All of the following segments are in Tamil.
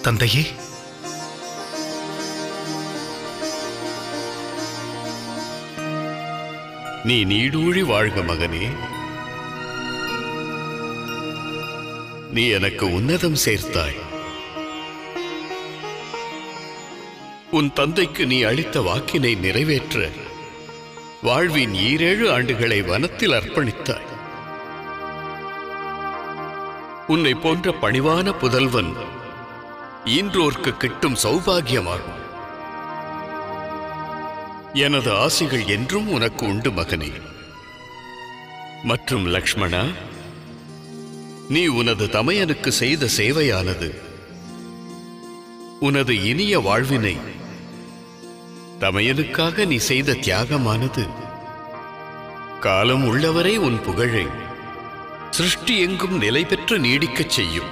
தந்தையே நீ நீடூழி வாழ்க மகனே நீ எனக்கு உன்னதம் சேர்த்தாய் உன் தந்தைக்கு நீ அளித்த வாக்கினை நிறைவேற்ற வாழ்வின் ஈரேழு ஆண்டுகளை வனத்தில் அர்ப்பணித்தாய் உன்னை போன்ற பணிவான புதல்வன் ஈன்றோர்க்கு கிட்டும் சௌபாகியமாகும் எனது ஆசிகள் என்றும் உனக்கு உண்டு மகனே மற்றும் லக்ஷ்மணா நீ உனது தமையனுக்கு செய்த சேவையானது உனது இனிய வாழ்வினை தமையனுக்காக நீ செய்த தியாகமானது காலம் உள்ளவரை உன் புகழை சிருஷ்டி எங்கும் நிலை பெற்று நீடிக்கச் செய்யும்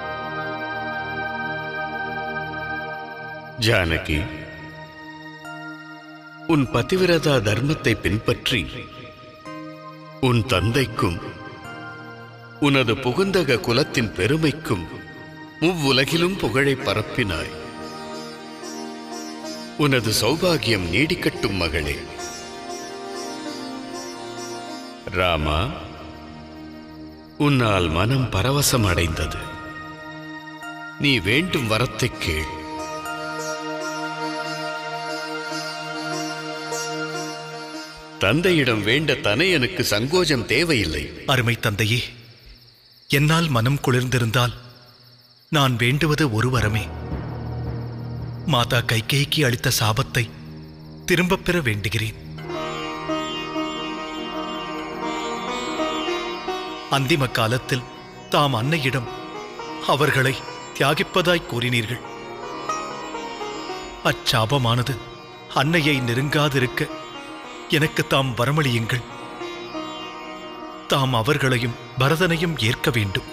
ஜானகி உன் பதிவிரதா தர்மத்தை பின்பற்றி உன் தந்தைக்கும் உனது புகுந்தக குலத்தின் பெருமைக்கும் முவ்வுலகிலும் புகழை பரப்பினாய் உனது சௌபாகியம் நீடிக்கட்டும் மகளே ராமா உன்னால் மனம் பரவசம் அடைந்தது நீ வேண்டும் வரத்தைக் கேள் தந்தையிடம் வேண்ட தனையனுக்கு சங்கோஜம் தேவையில்லை அருமை தந்தையே என்னால் மனம் குளிர்ந்திருந்தால் நான் வேண்டுவது ஒரு வரமே மாதா கைகேயிக்கு அளித்த சாபத்தை திரும்பப் பெற வேண்டுகிறேன் அந்திம காலத்தில் தாம் அன்னையிடம் அவர்களை தியாகிப்பதாய் கூறினீர்கள் அச்சாபமானது அன்னையை நெருங்காதிருக்க எனக்கு தாம் வரமளியுங்கள் தாம் அவர்களையும் பரதனையும் ஏற்க வேண்டும்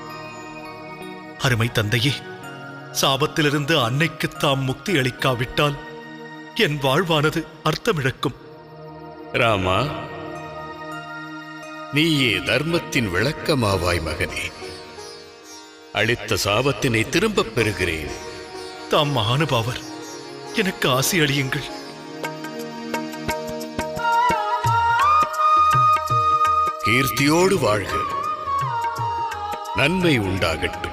அருமை தந்தையே சாபத்திலிருந்து அன்னைக்கு தாம் முக்தி அளிக்காவிட்டால் என் வாழ்வானது அர்த்தமிழக்கும் ராமா நீயே தர்மத்தின் விளக்கமாவாய் மகனே அளித்த சாபத்தினை திரும்பப் பெறுகிறேன் தாம் மகானுபாவர் எனக்கு ஆசி அளியுங்கள் கீர்த்தியோடு வாழ்க நன்மை உண்டாகட்டும்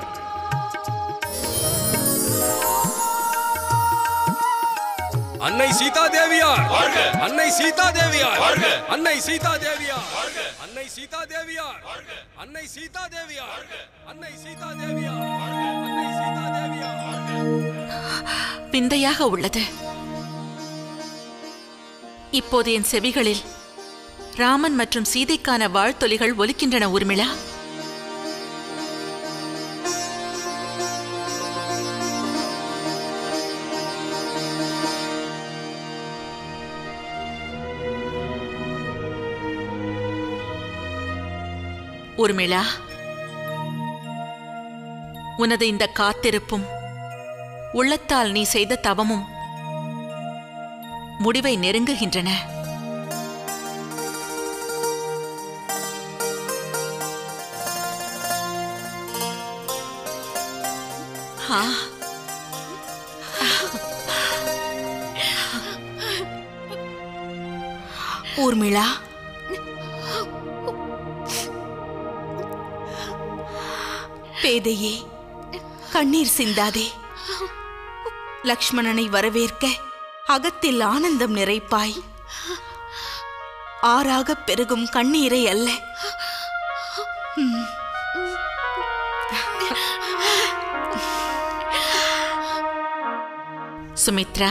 அன்னை சீதா தேவியார் அன்னை சீதா தேவியார் அன்னை சீதா தேவியார் அன்னை சீதா தேவியார் அன்னை சீதா தேவியார் அன்னை சீதா தேவியார் அன்னை சீதா தேவியார் விந்தையாக உள்ளது இப்போது என் செவிகளில் ராமன் மற்றும் சீதைக்கான வாழ்த்தொலிகள் ஒலிக்கின்றன ஊர்மிளா ஊர்மிளா உனது இந்த காத்திருப்பும் உள்ளத்தால் நீ செய்த தவமும் முடிவை நெருங்குகின்றன ஆ ஊர்மிளா பேதையே கண்ணீர் சிந்தாதே லக்ஷ்மணனை வரவேற்க அகத்தில் ஆனந்தம் நிறைப்பாய் ஆறாகப் பெருகும் கண்ணீரை அல்ல சுமித்ரா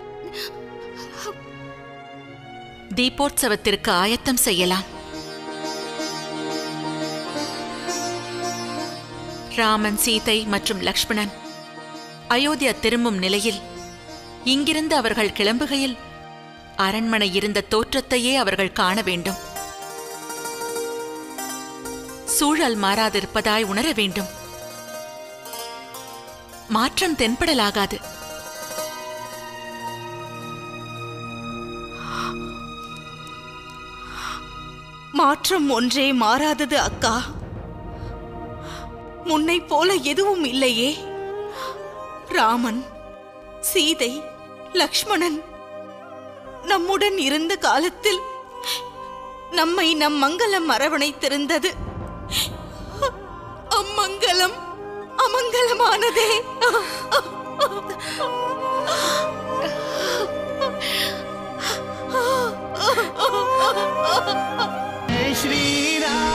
தீபோற்சவத்திற்கு ஆயத்தம் செய்யலாம் ராமன் சீதை மற்றும் லக்ஷ்மணன் அயோத்தியா திரும்பும் நிலையில் இங்கிருந்து அவர்கள் கிளம்புகையில் அரண்மனை இருந்த தோற்றத்தையே அவர்கள் காண வேண்டும் சூழல் மாறாதிருப்பதாய் உணர வேண்டும் மாற்றம் தென்படலாகாது மாற்றம் ஒன்றே மாறாதது அக்கா முன்னை போல எதுவும் இல்லையே ராமன் சீதை லக்ஷ்மணன் நம்முடன் இருந்த காலத்தில் நம்மை நம் மங்களம் அரவணைத்திருந்தது அம்மங்கலம் அமங்கலமானதே जय श्री राम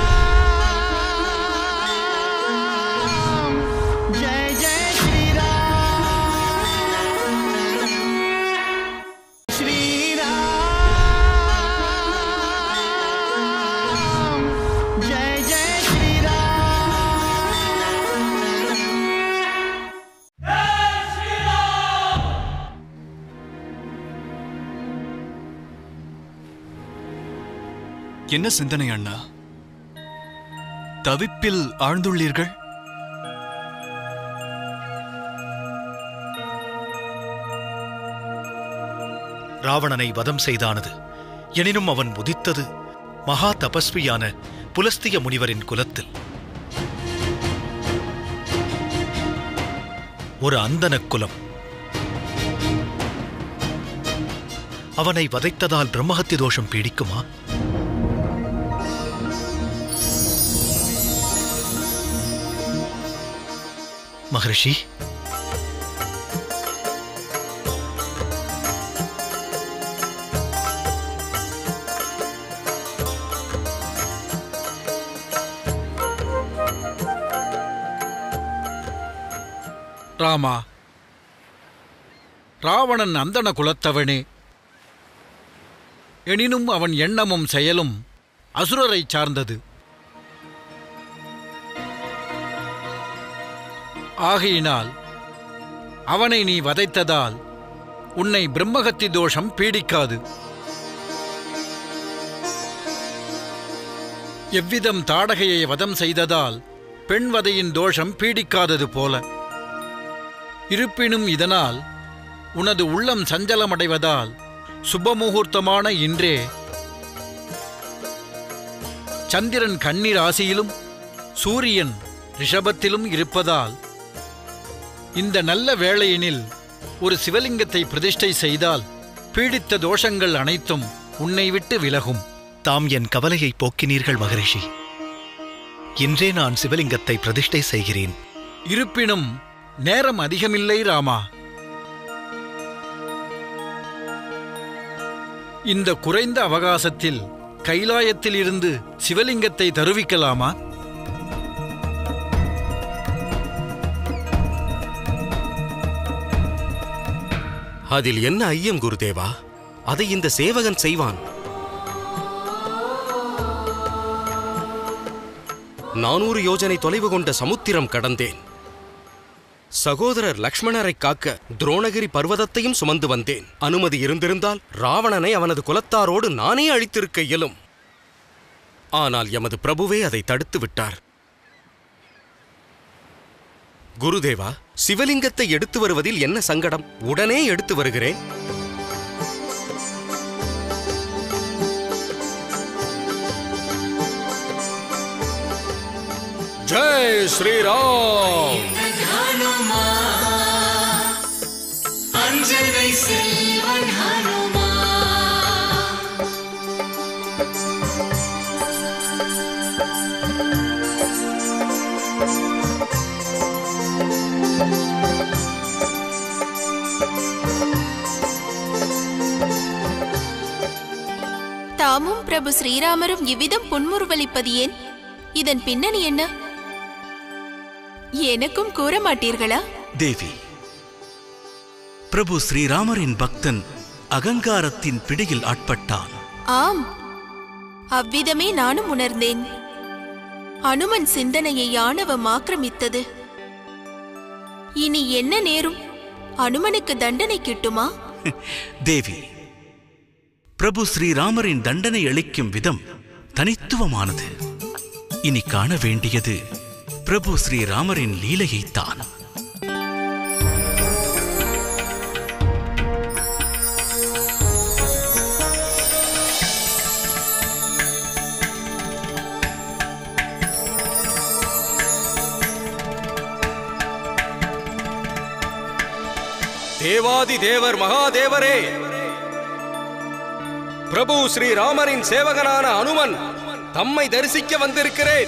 जय जय श्री राम श्री राम जय जय श्री राम என்ன சிந்தனை அண்ணா தவிப்பில் ஆழ்ந்துள்ளீர்கள் ராவணனை வதம் செய்தானது எனினும் அவன் உதித்தது மகா தபஸ்வியான புலஸ்திய முனிவரின் குலத்தில் ஒரு அந்தனக் குலம் அவனை வதைத்ததால் பிரம்மஹத்தி தோஷம் பீடிக்குமா மகரிஷி ராமா ராவணன் அந்தண குலத்தவனே எனினும் அவன் எண்ணமும் செயலும் அசுரரைச் சார்ந்தது ஆகையினால் அவனை நீ வதைத்ததால் உன்னை பிரம்மகத்தி தோஷம் பீடிக்காது எவ்விதம் தாடகையை வதம் செய்ததால் பெண்வதையின் தோஷம் பீடிக்காதது போல இருப்பினும் இதனால் உனது உள்ளம் சஞ்சலமடைவதால் சுபமுகூர்த்தமான இன்றே சந்திரன் கன்னி ராசியிலும் சூரியன் ரிஷபத்திலும் இருப்பதால் இந்த நல்ல வேளையினில் ஒரு சிவலிங்கத்தை பிரதிஷ்டை செய்தால் பீடித்த தோஷங்கள் அனைத்தும் உன்னை விட்டு விலகும் தாம் என் கவலையை போக்கினீர்கள் மகரிஷி இன்றே நான் சிவலிங்கத்தை பிரதிஷ்டை செய்கிறேன் இருப்பினும் நேரம் அதிகமில்லை ராமா இந்த குறைந்த அவகாசத்தில் கைலாயத்தில் இருந்து சிவலிங்கத்தை தருவிக்கலாமா அதில் என்ன ஐயம் குருதேவா அதை இந்த சேவகன் செய்வான் நானூறு யோஜனை தொலைவு கொண்ட சமுத்திரம் கடந்தேன் சகோதரர் லக்ஷ்மணரை காக்க துரோணகிரி பர்வதத்தையும் சுமந்து வந்தேன் அனுமதி இருந்திருந்தால் ராவணனை அவனது குலத்தாரோடு நானே அழித்திருக்க இயலும் ஆனால் எமது பிரபுவே அதை தடுத்து விட்டார் குருதேவா சிவலிங்கத்தை எடுத்து வருவதில் என்ன சங்கடம் உடனே எடுத்து வருகிறேன் ஜெய் ஸ்ரீராம் தாமும் பிரபு ஸ்ரீராமரும் இவ்விதம் புன்முறுவலிப்பது ஏன் இதன் பின்னணி என்ன எனக்கும் கூற மாட்டீர்களா தேவி பிரபு ஸ்ரீராமரின் பக்தன் அகங்காரத்தின் பிடியில் ஆட்பட்டான் ஆம் அவ்விதமே நானும் உணர்ந்தேன் அனுமன் சிந்தனையை ஆணவம் ஆக்கிரமித்தது இனி என்ன நேரும் அனுமனுக்கு தண்டனை கிட்டுமா தேவி பிரபு ஸ்ரீராமரின் தண்டனை அளிக்கும் விதம் தனித்துவமானது இனி காண வேண்டியது பிரபு ஸ்ரீராமரின் லீலையைத்தான் தேவாதி தேவர் மகாதேவரே பிரபு ஸ்ரீராமரின் சேவகனான அனுமன் தம்மை தரிசிக்க வந்திருக்கிறேன்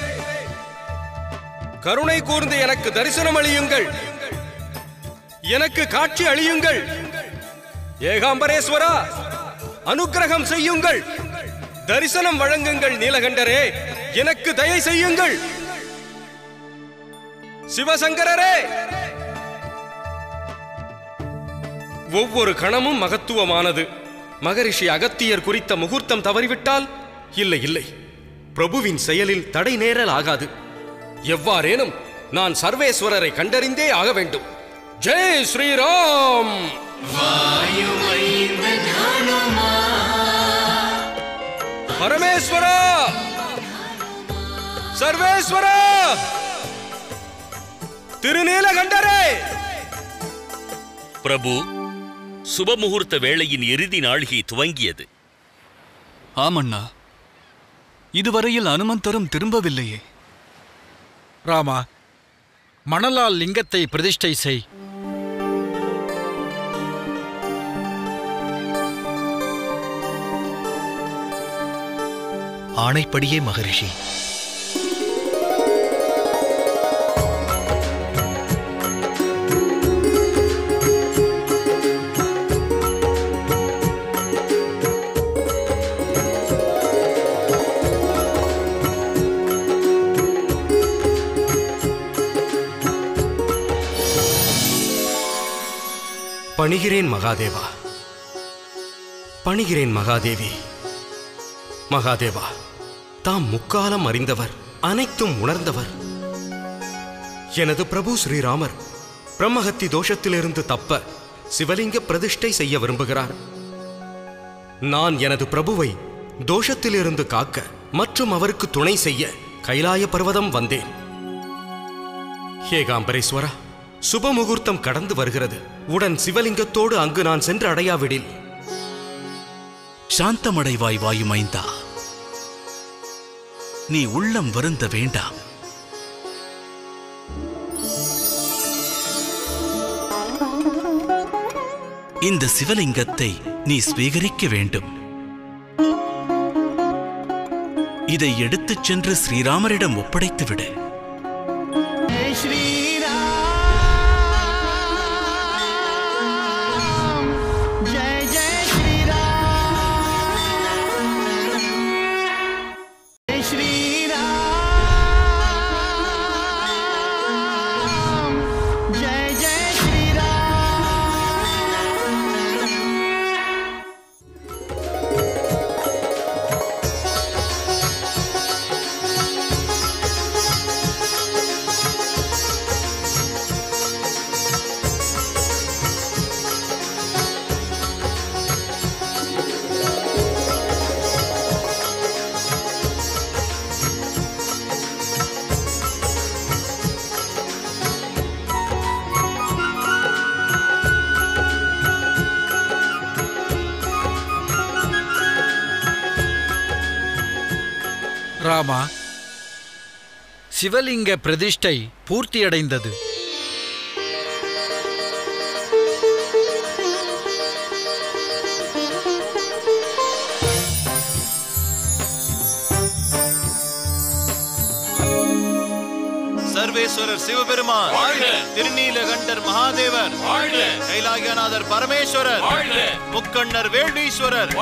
கருணை கூர்ந்து எனக்கு தரிசனம் அளியுங்கள் எனக்கு காட்சி அளியுங்கள் ஏகாம்பரேஸ்வரா அனுக்கிரகம் செய்யுங்கள் தரிசனம் வழங்குங்கள் நீலகண்டரே எனக்கு தயை செய்யுங்கள் சிவசங்கரரே ஒவ்வொரு கணமும் மகத்துவமானது மகரிஷி அகத்தியர் குறித்த முகூர்த்தம் தவறிவிட்டால் இல்லை இல்லை பிரபுவின் செயலில் தடை நேரல் ஆகாது எவ்வாறேனும் நான் சர்வேஸ்வரரை கண்டறிந்தே ஆக வேண்டும் ஜெய் ஸ்ரீராம் பரமேஸ்வரா சர்வேஸ்வரா திருநீலகண்டரே பிரபு சுபமுகூர்த்த வேளையின் இறுதி நாழிகை துவங்கியது ஆமண்ணா இதுவரையில் அனுமந்தரும் திரும்பவில்லையே ராமா மணலால் லிங்கத்தை பிரதிஷ்டை செய் ஆணைப்படியே மகரிஷி பணிகிறேன் மகாதேவா பணிகிறேன் மகாதேவி மகாதேவா தாம் முக்காலம் அறிந்தவர் அனைத்தும் உணர்ந்தவர் எனது பிரபு ஸ்ரீராமர் பிரம்மஹத்தி தோஷத்திலிருந்து தப்ப சிவலிங்க பிரதிஷ்டை செய்ய விரும்புகிறார் நான் எனது பிரபுவை தோஷத்திலிருந்து காக்க மற்றும் அவருக்கு துணை செய்ய கைலாய பர்வதம் வந்தேன் ஏகாம்பரேஸ்வரா சுப முகூர்த்தம் கடந்து வருகிறது உடன் சிவலிங்கத்தோடு அங்கு நான் சென்று அடையாவிடில் சாந்தமடைவாய் வாயுமைந்தா நீ உள்ளம் வருந்த வேண்டாம் இந்த சிவலிங்கத்தை நீ ஸ்வீகரிக்க வேண்டும் இதை எடுத்துச் சென்று ஸ்ரீராமரிடம் ஒப்படைத்து விடு जय श्री राम जय जय श्री राम जय श्री राम जय जय श्री राम ராமா சிவலிங்க பிரதிஷ்டை பூர்த்தியடைந்தது சர்வேஸ்வரர் சிவபெருமான் திருநீலகண்டர் மகாதேவர் கைலாயநாதர் பரமேஸ்வரர் முக்கண்ணர் வேள்வீஸ்வரர்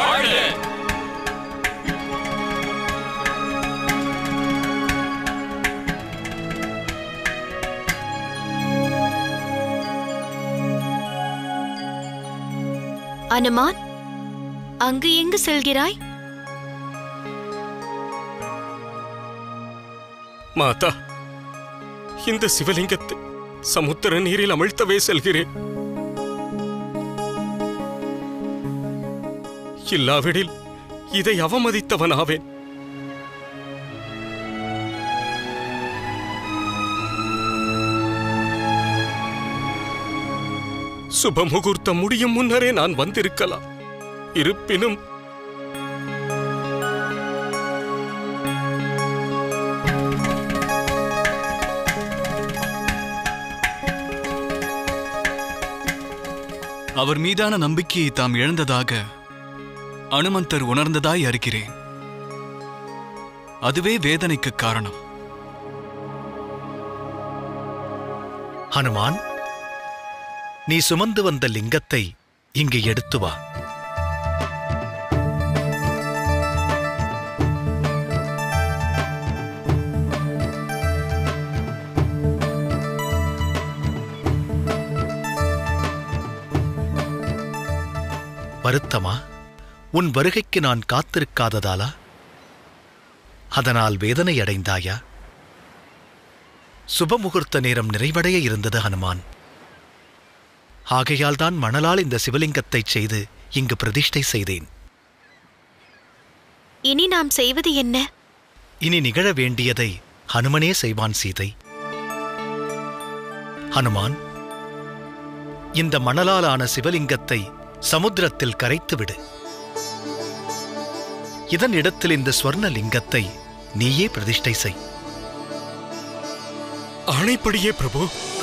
அனுமான் அங்கு எங்கு செல்கிறாய் மாதா இந்த சிவலிங்கத்தை சமுத்திர நீரில் அமிழ்த்தவே செல்கிறேன் இல்லாவிடில் இதை அவமதித்தவனாவேன் சுப முகூர்த்தம் முடியும் முன்னரே நான் வந்திருக்கலாம் இருப்பினும் அவர் மீதான நம்பிக்கையை தாம் இழந்ததாக அனுமந்தர் உணர்ந்ததாய் அறிகிறேன் அதுவே வேதனைக்கு காரணம் ஹனுமான் நீ சுமந்து வந்த லிங்கத்தை இங்கு எடுத்து வா வருத்தமா உன் வருகைக்கு நான் காத்திருக்காததாலா அதனால் வேதனை அடைந்தாயா சுபமுகூர்த்த நேரம் நிறைவடைய இருந்தது ஹனுமான் ஆகையால்தான் மணலால் இந்த சிவலிங்கத்தைச் செய்து இங்கு பிரதிஷ்டை செய்தேன் இனி நாம் செய்வது என்ன இனி நிகழ வேண்டியதை ஹனுமனே செய்வான் சீதை ஹனுமான் இந்த மணலாலான சிவலிங்கத்தை சமுத்திரத்தில் கரைத்துவிடு இதன் இடத்தில் இந்த ஸ்வர்ண லிங்கத்தை நீயே பிரதிஷ்டை செய் ஆணைப்படியே பிரபு